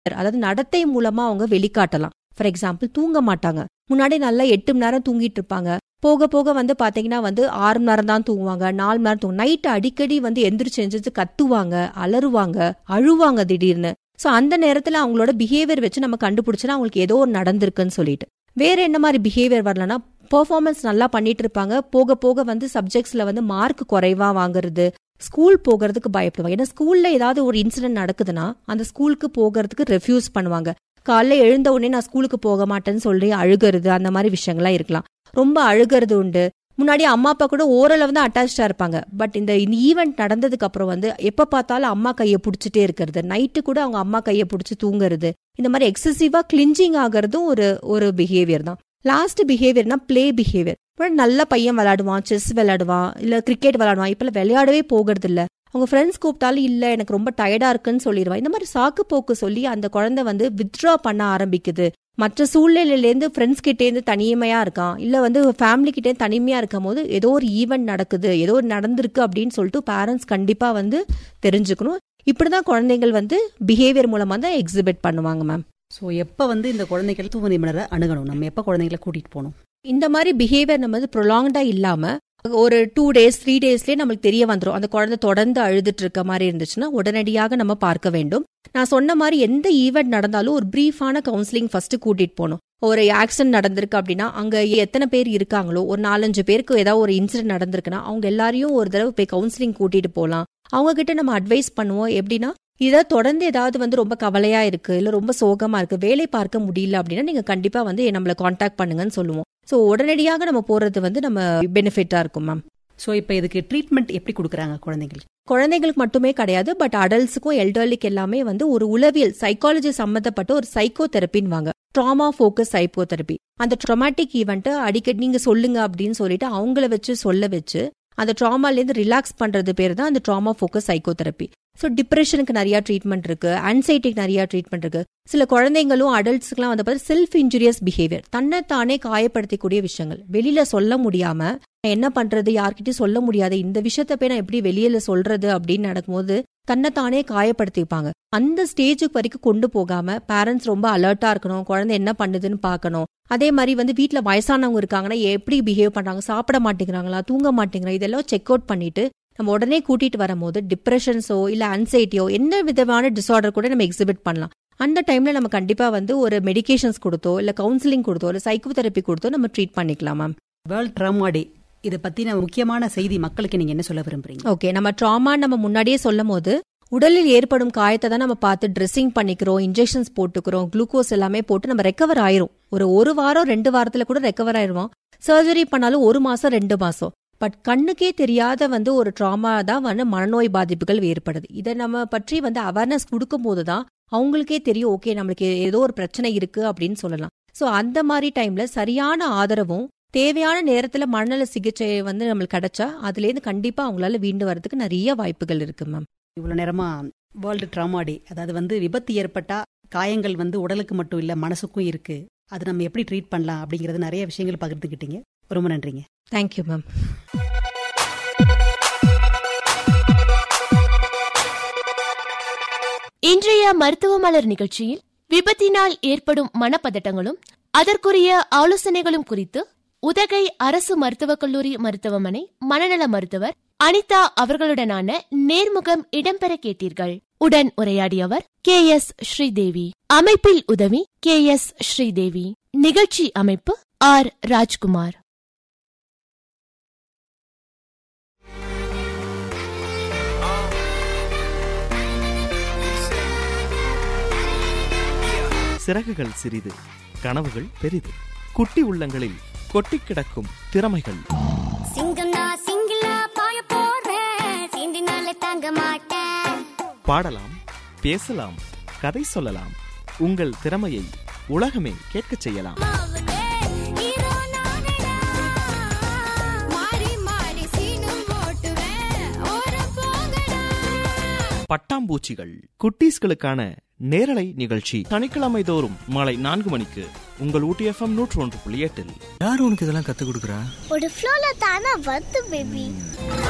அதாவது நடத்தை மூலமா அவங்க வெளிக்காட்டலாம் ஃபார் எக்ஸாம்பிள் தூங்க மாட்டாங்க முன்னாடி நல்லா எட்டு மணி நேரம் தூங்கிட்டு இருப்பாங்க போக போக வந்து பாத்தீங்கன்னா வந்து ஆறு மணி நேரம் தான் தூங்குவாங்க நாலு மணி நேரம் தூங்க நைட்டு அடிக்கடி வந்து எந்திரிச்சு எந்திரிச்சு கத்துவாங்க அலறுவாங்க அழுவாங்க திடீர்னு ஸோ அந்த நேரத்துல அவங்களோட பிஹேவியர் வச்சு நம்ம கண்டுபிடிச்சா அவங்களுக்கு ஏதோ ஒரு நடந்திருக்குன்னு சொல்லிட்டு வேற என்ன மாதிரி பிஹேவியர் வரலன்னா பெர்ஃபார்மன்ஸ் நல்லா பண்ணிட்டு இருப்பாங்க போக போக வந்து சப்ஜெக்ட்ஸ்ல வந்து மார்க் குறைவா வாங்குறது ஸ்கூல் போகிறதுக்கு பயப்படுவாங்க ஏன்னா ஸ்கூல்ல ஏதாவது ஒரு இன்சிடென்ட் நடக்குதுன்னா அந்த ஸ்கூலுக்கு போகிறதுக்கு ரெஃப்யூஸ் பண்ணுவாங்க காலைல எழுந்த உடனே நான் ஸ்கூலுக்கு போக மாட்டேன்னு சொல்லி அழுகிறது அந்த மாதிரி விஷயங்கள்லாம் இருக்கலாம் ரொம்ப அழுகிறது உண்டு முன்னாடி அம்மா அப்பா கூட ஓரளவு தான் அட்டாச்சா இருப்பாங்க பட் இந்த ஈவெண்ட் நடந்ததுக்கு அப்புறம் வந்து எப்ப பார்த்தாலும் அம்மா கையை பிடிச்சிட்டே இருக்கிறது நைட்டு கூட அவங்க அம்மா கையை பிடிச்சி தூங்குறது இந்த மாதிரி எக்ஸசிவா கிளிஞ்சிங் ஆகிறதும் ஒரு ஒரு பிஹேவியர் தான் லாஸ்ட் பிஹேவியர்னா பிளே பிஹேவியர் நல்ல பையன் விளையாடுவான் செஸ் விளையாடுவான் இல்ல கிரிக்கெட் விளையாடுவான் இப்ப விளையாடவே போகிறது இல்ல அவங்க ஃப்ரெண்ட்ஸ் கூப்பிட்டாலும் இல்ல எனக்கு ரொம்ப டயர்டா இருக்குன்னு சொல்லிடுவான் இந்த மாதிரி சாக்கு போக்கு சொல்லி அந்த குழந்தை வந்து வித்ட்ரா பண்ண ஆரம்பிக்குது மற்ற சூழ்நிலையிலேருந்து ஃப்ரெண்ட்ஸ் கிட்டேருந்து தனிமையா இருக்கான் இல்ல வந்து ஃபேமிலி கிட்டே தனிமையா இருக்கும் போது ஏதோ ஒரு ஈவெண்ட் நடக்குது ஏதோ ஒரு நடந்திருக்கு அப்படின்னு சொல்லிட்டு பேரண்ட்ஸ் கண்டிப்பா வந்து தெரிஞ்சுக்கணும் இப்படிதான் குழந்தைகள் வந்து பிஹேவியர் மூலமா தான் எக்ஸிபிட் பண்ணுவாங்க மேம் ஸோ எப்போ வந்து இந்த குழந்தைகள் தூங்க நிபுணரை அணுகணும் நம்ம எப்போ குழந்தைகளை கூட்டிட்டு போகணும் இந்த மாதிரி பிஹேவியர் நம்ம வந்து ப்ரொலாங்டா இல்லாம ஒரு டூ டேஸ் த்ரீ டேஸ்லயே நம்மளுக்கு தெரிய வந்துடும் அந்த குழந்தை தொடர்ந்து அழுதுட்டு இருக்க மாதிரி இருந்துச்சுன்னா உடனடியாக நம்ம பார்க்க வேண்டும் நான் சொன்ன மாதிரி எந்த ஈவெண்ட் நடந்தாலும் ஒரு பிரீஃபான கவுன்சிலிங் ஃபர்ஸ்ட் கூட்டிட்டு போகணும் ஒரு ஆக்சிடென்ட் நடந்திருக்கு அப்படின்னா அங்க எத்தனை பேர் இருக்காங்களோ ஒரு நாலஞ்சு பேருக்கு ஏதாவது ஒரு இன்சிடென்ட் நடந்திருக்குன்னா அவங்க எல்லாரையும் ஒரு தடவை போய் கவுன்சிலிங் கூட்டிட்டு போகலாம் அவங்க கிட்ட நம்ம அட்வைஸ் பண்ணுவோம் எப்படின்னா இதை தொடர்ந்து ஏதாவது வந்து ரொம்ப கவலையா இருக்கு இல்ல ரொம்ப சோகமா இருக்கு வேலை பார்க்க முடியல அப்படின்னா நீங்க கண்டிப்பா வந்து நம்மளை காண்டாக்ட் பண்ணுங்கன்னு சொல்லுவோம் ஸோ உடனடியாக நம்ம போறது வந்து நம்ம பெனிஃபிட்டா இருக்கும் மேம் ஸோ இப்போ இதுக்கு ட்ரீட்மெண்ட் எப்படி கொடுக்குறாங்க குழந்தைங்களுக்கு குழந்தைகளுக்கு மட்டுமே கிடையாது பட் அடல்ட்ஸுக்கும் எல்டர்லிக்கு எல்லாமே வந்து ஒரு உளவியல் சைக்காலஜி சம்மந்தப்பட்ட ஒரு சைக்கோ தெரப்பின்னு வாங்க ட்ராமா ஃபோக்கஸ் சைக்கோ தெரப்பி அந்த ட்ரொமாட்டிக் ஈவெண்ட்டை அடிக்கடி நீங்க சொல்லுங்க அப்படின்னு சொல்லிட்டு அவங்கள வச்சு சொல்ல வச்சு அந்த ட்ராமாலேருந்து ரிலாக்ஸ் பண்றது பேர் தான் அந்த trauma focus psychotherapy so டிப்ரெஷனுக்கு நிறைய ட்ரீட்மெண்ட் இருக்கு ஆன்சைட்டிக்கு நிறைய ட்ரீட்மெண்ட் இருக்கு சில குழந்தைங்களும் அடல்ட்ஸ்க்குலாம் வந்து பார்த்து செல்ஃப் இன்ஜுரியஸ் பிஹேவியர் தன்னைத்தானே காயப்படுத்தக்கூடிய விஷயங்கள் வெளியில சொல்ல முடியாம நான் என்ன பண்றது யார்கிட்டயும் சொல்ல முடியாது இந்த விஷயத்த போய் நான் எப்படி வெளியில சொல்றது அப்படின்னு நடக்கும்போது தன்னைத்தானே காயப்படுத்திப்பாங்க அந்த ஸ்டேஜுக்கு வரைக்கும் கொண்டு போகாம பேரண்ட்ஸ் ரொம்ப அலர்ட்டா இருக்கணும் குழந்தை என்ன பண்ணுதுன்னு பார்க்கணும் அதே மாதிரி வந்து வீட்ல வயசானவங்க இருக்காங்கன்னா எப்படி பிஹேவ் பண்றாங்க சாப்பிட மாட்டேங்கிறாங்களா தூங்க மாட்டேங்கிறா இதெல்லாம் செக் அவுட் பண்ணிட்டு நம்ம உடனே கூட்டிட்டு வரும்போது டிப்ரெஷன்ஸோ இல்ல அன்சைட்டியோ எந்த விதமான டிசார்டர் கூட நம்ம எக்ஸிபிட் பண்ணலாம் அந்த டைம்ல நம்ம கண்டிப்பா வந்து ஒரு மெடிகேஷன்ஸ் கொடுத்தோ இல்ல கவுன்சிலிங் கொடுத்தோ இல்ல சைக்கோ தெரப்பி கொடுத்தோ நம்ம ட்ரீட் பண்ணிக்கலாம் மேம் வேர்ல்ட் ட்ராமா டே இதை பத்தின முக்கியமான செய்தி மக்களுக்கு நீங்க என்ன சொல்ல விரும்புறீங்க ஓகே நம்ம ட்ராமா நம்ம முன்னாடியே சொல்லும் போது உடலில் ஏற்படும் காயத்தை தான் நம்ம பார்த்து ட்ரெஸ்ஸிங் பண்ணிக்கிறோம் இன்ஜெக்ஷன்ஸ் போட்டுக்கிறோம் குளுக்கோஸ் எல்லாமே போட்டு நம்ம ரெக்கவர் ஆயிரும் ஒரு ஒரு வாரம் ரெண்டு வாரத்துல கூட ரெக்கவர் ஆயிருவோம் சர்ஜரி பண்ணாலும் ஒரு மாசம் ரெண்டு மாசம் பட் கண்ணுக்கே தெரியாத வந்து ஒரு ட்ராமா தான் வந்து மனநோய் பாதிப்புகள் ஏற்படுது இதை நம்ம பற்றி வந்து அவேர்னஸ் கொடுக்கும் போது தான் அவங்களுக்கே தெரியும் ஓகே நம்மளுக்கு ஏதோ ஒரு பிரச்சனை இருக்கு அப்படின்னு சொல்லலாம் ஸோ அந்த மாதிரி டைம்ல சரியான ஆதரவும் தேவையான நேரத்துல மனநல சிகிச்சை வந்து நம்மளுக்கு கிடைச்சா அதுலேருந்து கண்டிப்பா அவங்களால வீண்டு வரதுக்கு நிறைய வாய்ப்புகள் இருக்கு மேம் இவ்வளவு நேரமா வேர்ல்டு ட்ராமா டே அதாவது வந்து விபத்து ஏற்பட்டா காயங்கள் வந்து உடலுக்கு மட்டும் இல்ல மனசுக்கும் இருக்கு அது நம்ம எப்படி ட்ரீட் பண்ணலாம் அப்படிங்கறது நிறைய விஷயங்கள் பகிர்ந்துக்கிட்டீங்க ரொம்ப நன்றிங்க தேங்க்யூ மேம் இன்றைய மருத்துவ மலர் நிகழ்ச்சியில் விபத்தினால் ஏற்படும் மனப்பதட்டங்களும் அதற்குரிய ஆலோசனைகளும் குறித்து உதகை அரசு மருத்துவக் கல்லூரி மருத்துவமனை மனநல மருத்துவர் அனிதா அவர்களுடனான நேர்முகம் இடம்பெற கேட்டீர்கள் உடன் உரையாடியவர் கே எஸ் ஸ்ரீதேவி அமைப்பில் உதவி கே எஸ் ஸ்ரீதேவி நிகழ்ச்சி அமைப்பு ஆர் ராஜ்குமார் சிறகுகள் சிறிது கனவுகள் பெரிது குட்டி உள்ளங்களில் கொட்டி கிடக்கும் திறமைகள் சிங்கம்னா சிங்கிளா பாய போறேன் சிந்தினாலே தங்க மாட்டேன் பாடலாம் பேசலாம் கதை சொல்லலாம் உங்கள் திறமையை உலகமே கேட்கச் செய்யலாம் மாவுதே, ஹீரோ நானேடா. மாறி மாறி சீனும் ஓட்டுவேன் ஓரம் போங்கடா பட்டாம்பூச்சிகள் குட்டீஸ்களுக்கான நேரலை நிகழ்ச்சி சனிக்கிழமை தோறும் மாலை நான்கு மணிக்கு உங்கள் ஊட்டி எஃப்எம் நூற்று ஒன்று புள்ளி எட்டில் யார் உனக்கு இதெல்லாம் கத்து கொடுக்குறா ஒரு ஃப்ளோல தானா வந்து பேபி